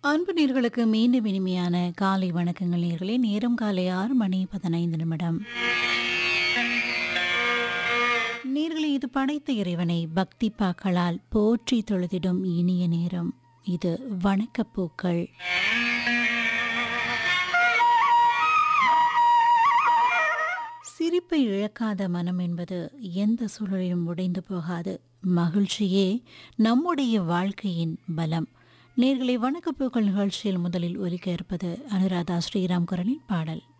அன்பு நேர்களுக்கு மீண்டும் இனிமையான காலை வணக்கங்கள் நேர்களே நேரம் காலை ஆறு மணி பதினைந்து நிமிடம் நேர்களை இது படைத்த இறைவனை பக்தி பாக்களால் போற்றி தொழுதிடும் இனிய நேரம் இது வணக்கப்பூக்கள் சிரிப்பை இழக்காத மனம் என்பது எந்த சூழலிலும் உடைந்து போகாது மகிழ்ச்சியே நம்முடைய வாழ்க்கையின் பலம் நேர்களை வணக்கப்பூக்கள் நிகழ்ச்சியில் முதலில் ஒலிக்க இருப்பது அனுராதா ஸ்ரீராம் குரலின் பாடல்